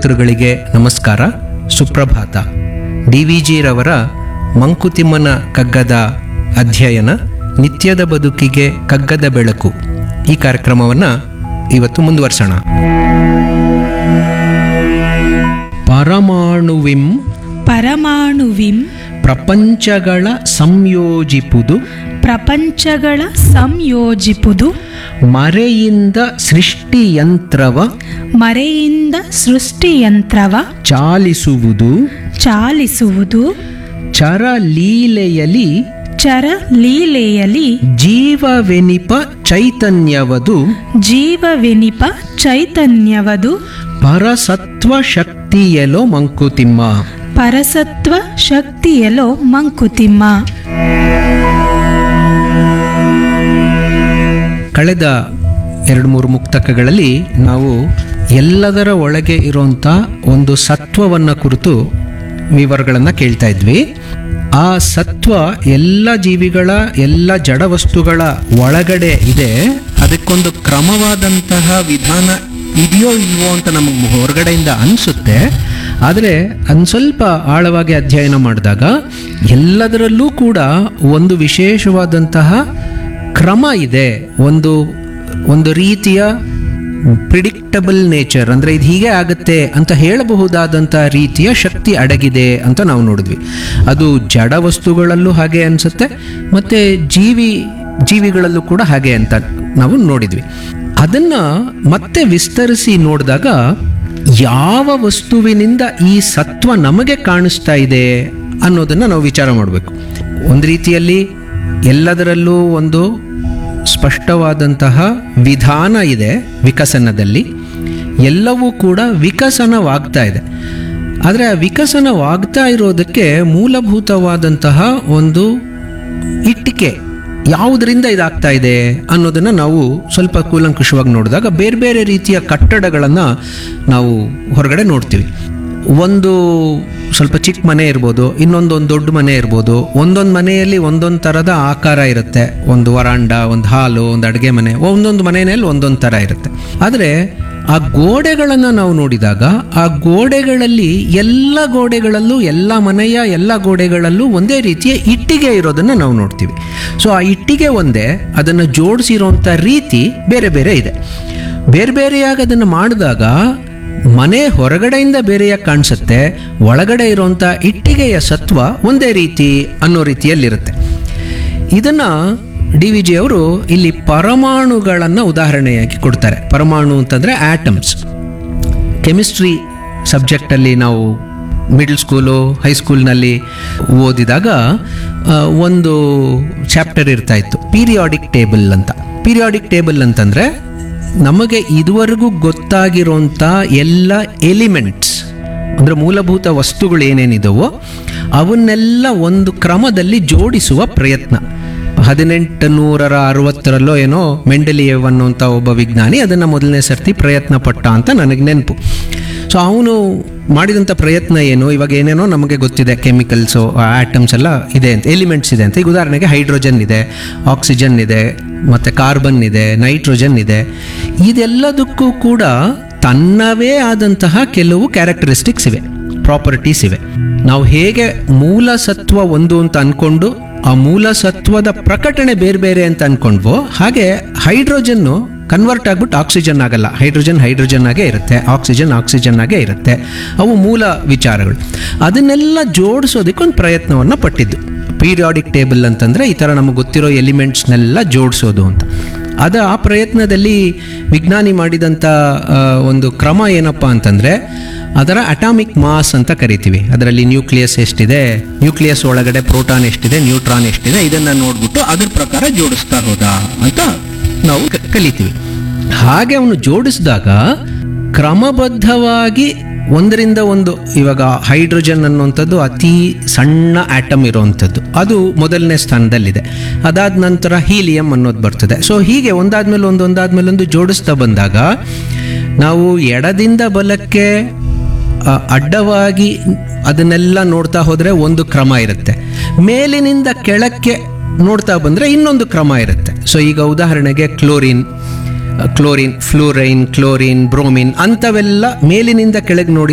ಶ್ರೋತೃಗಳಿಗೆ ನಮಸ್ಕಾರ ಸುಪ್ರಭಾತ ಡಿ ವಿ ಜಿರವರ ಮಂಕುತಿಮ್ಮನ ಕಗ್ಗದ ಅಧ್ಯಯನ ನಿತ್ಯದ ಬದುಕಿಗೆ ಕಗ್ಗದ ಬೆಳಕು ಈ ಕಾರ್ಯಕ್ರಮವನ್ನು ಇವತ್ತು ಮುಂದುವರ್ಸೋಣ ಪರಮಾಣುವಿಂ ಪರಮಾಣುವಿಂ ಪ್ರಪಂಚಗಳ ಸಂಯೋಜಿಪುದು ಪ್ರಪಂಚಗಳ ಸಂಯೋಜಿಪುದು ಮರೆಯಿಂದ ಸೃಷ್ಟಿಯಂತ್ರವ ಮರೆಯಿಂದ ಸೃಷ್ಟಿಯಂತ್ರವ ಚಾಲಿಸುವುದು ಚಾಲಿಸುವುದು ಚರಲೀಲೆಯಲಿ ಚರ ಲೀಲೆಯಲಿ ಜೀವವೆನಿಪ ಚೈತನ್ಯವದು ಜೀವವೆನಿಪ ಚೈತನ್ಯವದು ಪರಸತ್ವ ಶಕ್ತಿಯಲೋ ಮಂಕುತಿಮ್ಮ ಪರಸತ್ವ ಶಕ್ತಿಯಲೋ ಮಂಕುತಿಮ್ಮ ಕಳೆದ ಎರಡು ಮೂರು ಮುಕ್ತಕಗಳಲ್ಲಿ ನಾವು ಎಲ್ಲದರ ಒಳಗೆ ಇರುವಂಥ ಒಂದು ಸತ್ವವನ್ನು ಕುರಿತು ವಿವರಗಳನ್ನು ಕೇಳ್ತಾ ಇದ್ವಿ ಆ ಸತ್ವ ಎಲ್ಲ ಜೀವಿಗಳ ಎಲ್ಲ ಜಡ ವಸ್ತುಗಳ ಒಳಗಡೆ ಇದೆ ಅದಕ್ಕೊಂದು ಕ್ರಮವಾದಂತಹ ವಿಧಾನ ಇದೆಯೋ ಇಲ್ವೋ ಅಂತ ನಮಗೆ ಹೊರಗಡೆಯಿಂದ ಅನಿಸುತ್ತೆ ಆದರೆ ಒಂದು ಸ್ವಲ್ಪ ಆಳವಾಗಿ ಅಧ್ಯಯನ ಮಾಡಿದಾಗ ಎಲ್ಲದರಲ್ಲೂ ಕೂಡ ಒಂದು ವಿಶೇಷವಾದಂತಹ ಕ್ರಮ ಇದೆ ಒಂದು ಒಂದು ರೀತಿಯ ಪ್ರಿಡಿಕ್ಟಬಲ್ ನೇಚರ್ ಅಂದರೆ ಇದು ಹೀಗೆ ಆಗುತ್ತೆ ಅಂತ ಹೇಳಬಹುದಾದಂಥ ರೀತಿಯ ಶಕ್ತಿ ಅಡಗಿದೆ ಅಂತ ನಾವು ನೋಡಿದ್ವಿ ಅದು ಜಡ ವಸ್ತುಗಳಲ್ಲೂ ಹಾಗೆ ಅನಿಸುತ್ತೆ ಮತ್ತು ಜೀವಿ ಜೀವಿಗಳಲ್ಲೂ ಕೂಡ ಹಾಗೆ ಅಂತ ನಾವು ನೋಡಿದ್ವಿ ಅದನ್ನು ಮತ್ತೆ ವಿಸ್ತರಿಸಿ ನೋಡಿದಾಗ ಯಾವ ವಸ್ತುವಿನಿಂದ ಈ ಸತ್ವ ನಮಗೆ ಕಾಣಿಸ್ತಾ ಇದೆ ಅನ್ನೋದನ್ನು ನಾವು ವಿಚಾರ ಮಾಡಬೇಕು ಒಂದು ರೀತಿಯಲ್ಲಿ ಎಲ್ಲದರಲ್ಲೂ ಒಂದು ಸ್ಪಷ್ಟವಾದಂತಹ ವಿಧಾನ ಇದೆ ವಿಕಸನದಲ್ಲಿ ಎಲ್ಲವೂ ಕೂಡ ವಿಕಸನವಾಗ್ತಾ ಇದೆ ಆದರೆ ಆ ವಿಕಸನವಾಗ್ತಾ ಇರೋದಕ್ಕೆ ಮೂಲಭೂತವಾದಂತಹ ಒಂದು ಇಟ್ಟಿಗೆ ಯಾವುದರಿಂದ ಇದಾಗ್ತಾ ಇದೆ ಅನ್ನೋದನ್ನು ನಾವು ಸ್ವಲ್ಪ ಕೂಲಂಕುಷವಾಗಿ ನೋಡಿದಾಗ ಬೇರೆ ಬೇರೆ ರೀತಿಯ ಕಟ್ಟಡಗಳನ್ನು ನಾವು ಹೊರಗಡೆ ನೋಡ್ತೀವಿ ಒಂದು ಸ್ವಲ್ಪ ಚಿಕ್ಕ ಮನೆ ಇರ್ಬೋದು ಇನ್ನೊಂದು ಒಂದು ದೊಡ್ಡ ಮನೆ ಇರ್ಬೋದು ಒಂದೊಂದು ಮನೆಯಲ್ಲಿ ಒಂದೊಂದು ಥರದ ಆಕಾರ ಇರುತ್ತೆ ಒಂದು ವರಾಂಡ ಒಂದು ಹಾಲು ಒಂದು ಅಡುಗೆ ಮನೆ ಒಂದೊಂದು ಮನೆಯಲ್ಲಿ ಒಂದೊಂದು ಥರ ಇರುತ್ತೆ ಆದರೆ ಆ ಗೋಡೆಗಳನ್ನು ನಾವು ನೋಡಿದಾಗ ಆ ಗೋಡೆಗಳಲ್ಲಿ ಎಲ್ಲ ಗೋಡೆಗಳಲ್ಲೂ ಎಲ್ಲ ಮನೆಯ ಎಲ್ಲ ಗೋಡೆಗಳಲ್ಲೂ ಒಂದೇ ರೀತಿಯ ಇಟ್ಟಿಗೆ ಇರೋದನ್ನು ನಾವು ನೋಡ್ತೀವಿ ಸೊ ಆ ಇಟ್ಟಿಗೆ ಒಂದೇ ಅದನ್ನು ಜೋಡಿಸಿರೋಂಥ ರೀತಿ ಬೇರೆ ಬೇರೆ ಇದೆ ಬೇರೆ ಬೇರೆಯಾಗಿ ಅದನ್ನು ಮಾಡಿದಾಗ ಮನೆ ಹೊರಗಡೆಯಿಂದ ಬೇರೆಯಾಗಿ ಕಾಣಿಸುತ್ತೆ ಒಳಗಡೆ ಇರುವಂಥ ಇಟ್ಟಿಗೆಯ ಸತ್ವ ಒಂದೇ ರೀತಿ ಅನ್ನೋ ರೀತಿಯಲ್ಲಿರುತ್ತೆ ಇದನ್ನು ಡಿ ವಿ ಜಿ ಅವರು ಇಲ್ಲಿ ಪರಮಾಣುಗಳನ್ನು ಉದಾಹರಣೆಯಾಗಿ ಕೊಡ್ತಾರೆ ಪರಮಾಣು ಅಂತಂದರೆ ಆಟಮ್ಸ್ ಕೆಮಿಸ್ಟ್ರಿ ಸಬ್ಜೆಕ್ಟಲ್ಲಿ ನಾವು ಮಿಡ್ಲ್ ಸ್ಕೂಲು ಹೈಸ್ಕೂಲ್ನಲ್ಲಿ ಓದಿದಾಗ ಆ, ಒಂದು ಚಾಪ್ಟರ್ ಇರ್ತಾ ಇತ್ತು ಪೀರಿಯಾಡಿಕ್ ಟೇಬಲ್ ಅಂತ ಪೀರಿಯಾಡಿಕ್ ಟೇಬಲ್ ಅಂತಂದರೆ ನಮಗೆ ಇದುವರೆಗೂ ಗೊತ್ತಾಗಿರೋಂಥ ಎಲ್ಲ ಎಲಿಮೆಂಟ್ಸ್ ಅಂದರೆ ಮೂಲಭೂತ ವಸ್ತುಗಳು ಏನೇನಿದವೋ ಅವನ್ನೆಲ್ಲ ಒಂದು ಕ್ರಮದಲ್ಲಿ ಜೋಡಿಸುವ ಪ್ರಯತ್ನ ಹದಿನೆಂಟು ನೂರರ ಅರವತ್ತರಲ್ಲೋ ಏನೋ ಮೆಂಡಲಿಯವ್ ಅನ್ನುವಂಥ ಒಬ್ಬ ವಿಜ್ಞಾನಿ ಅದನ್ನು ಮೊದಲನೇ ಸರ್ತಿ ಪ್ರಯತ್ನ ಪಟ್ಟ ಅಂತ ನನಗೆ ನೆನಪು ಸೊ ಅವನು ಮಾಡಿದಂಥ ಪ್ರಯತ್ನ ಏನು ಇವಾಗ ಏನೇನೋ ನಮಗೆ ಗೊತ್ತಿದೆ ಕೆಮಿಕಲ್ಸು ಆಟಮ್ಸ್ ಎಲ್ಲ ಇದೆ ಅಂತ ಎಲಿಮೆಂಟ್ಸ್ ಇದೆ ಅಂತ ಈಗ ಉದಾಹರಣೆಗೆ ಹೈಡ್ರೋಜನ್ ಇದೆ ಆಕ್ಸಿಜನ್ ಇದೆ ಮತ್ತು ಕಾರ್ಬನ್ ಇದೆ ನೈಟ್ರೋಜನ್ ಇದೆ ಇದೆಲ್ಲದಕ್ಕೂ ಕೂಡ ತನ್ನವೇ ಆದಂತಹ ಕೆಲವು ಕ್ಯಾರೆಕ್ಟರಿಸ್ಟಿಕ್ಸ್ ಇವೆ ಪ್ರಾಪರ್ಟೀಸ್ ಇವೆ ನಾವು ಹೇಗೆ ಮೂಲ ಸತ್ವ ಒಂದು ಅಂತ ಅನ್ಕೊಂಡು ಆ ಮೂಲ ಸತ್ವದ ಪ್ರಕಟಣೆ ಬೇರೆ ಬೇರೆ ಅಂತ ಅನ್ಕೊಂಡ್ವೋ ಹಾಗೆ ಹೈಡ್ರೋಜನ್ನು ಕನ್ವರ್ಟ್ ಆಗ್ಬಿಟ್ಟು ಆಕ್ಸಿಜನ್ ಆಗಲ್ಲ ಹೈಡ್ರೋಜನ್ ಹೈಡ್ರೋಜನ್ ಆಗೇ ಇರುತ್ತೆ ಆಕ್ಸಿಜನ್ ಆಕ್ಸಿಜನ್ ಆಗೇ ಇರುತ್ತೆ ಅವು ಮೂಲ ವಿಚಾರಗಳು ಅದನ್ನೆಲ್ಲ ಜೋಡಿಸೋದಕ್ಕೆ ಒಂದು ಪ್ರಯತ್ನವನ್ನು ಪಟ್ಟಿದ್ದು ಪೀರಿಯಾಡಿಕ್ ಟೇಬಲ್ ಅಂತಂದರೆ ಈ ಥರ ನಮಗೆ ಗೊತ್ತಿರೋ ಎಲಿಮೆಂಟ್ಸ್ನೆಲ್ಲ ಜೋಡಿಸೋದು ಅಂತ ಅದು ಆ ಪ್ರಯತ್ನದಲ್ಲಿ ವಿಜ್ಞಾನಿ ಮಾಡಿದಂಥ ಆ, ಒಂದು ಕ್ರಮ ಏನಪ್ಪ ಅಂತಂದರೆ ಅದರ ಅಟಾಮಿಕ್ ಮಾಸ್ ಅಂತ ಕರಿತೀವಿ ಅದರಲ್ಲಿ ನ್ಯೂಕ್ಲಿಯಸ್ ಎಷ್ಟಿದೆ ನ್ಯೂಕ್ಲಿಯಸ್ ಒಳಗಡೆ ಪ್ರೋಟಾನ್ ಎಷ್ಟಿದೆ ನ್ಯೂಟ್ರಾನ್ ಎಷ್ಟಿದೆ ಇದನ್ನು ನೋಡ್ಬಿಟ್ಟು ಅದ್ರ ಪ್ರಕಾರ ಜೋಡಿಸ್ತಾ ಹೋದ ಅಂತ ನಾವು ಕ- ಕಲಿತೀವಿ ಹಾಗೆ ಅವನು ಜೋಡಿಸಿದಾಗ ಕ್ರಮಬದ್ಧವಾಗಿ ಒಂದರಿಂದ ಒಂದು ಇವಾಗ ಹೈಡ್ರೋಜನ್ ಅನ್ನುವಂಥದ್ದು ಅತಿ ಸಣ್ಣ ಆಟಮ್ ಇರುವಂಥದ್ದು ಅದು ಮೊದಲನೇ ಸ್ಥಾನದಲ್ಲಿದೆ ಅದಾದ ನಂತರ ಹೀಲಿಯಂ ಅನ್ನೋದು ಬರ್ತದೆ ಸೊ ಹೀಗೆ ಒಂದಾದ್ಮೇಲೆ ಒಂದು ಒಂದಾದ್ಮೇಲೆ ಒಂದು ಜೋಡಿಸ್ತಾ ಬಂದಾಗ ನಾವು ಎಡದಿಂದ ಬಲಕ್ಕೆ ಆ, ಅಡ್ಡವಾಗಿ ಅದನ್ನೆಲ್ಲ ನೋಡ್ತಾ ಹೋದರೆ ಒಂದು ಕ್ರಮ ಇರುತ್ತೆ ಮೇಲಿನಿಂದ ಕೆಳಕ್ಕೆ ನೋಡ್ತಾ ಬಂದರೆ ಇನ್ನೊಂದು ಕ್ರಮ ಇರುತ್ತೆ ಸೊ ಈಗ ಉದಾಹರಣೆಗೆ chlorine chlorine fluorine chlorine bromine ಅಂಥವೆಲ್ಲ ಮೇಲಿನಿಂದ ಕೆಳಗೆ ನೋಡಿ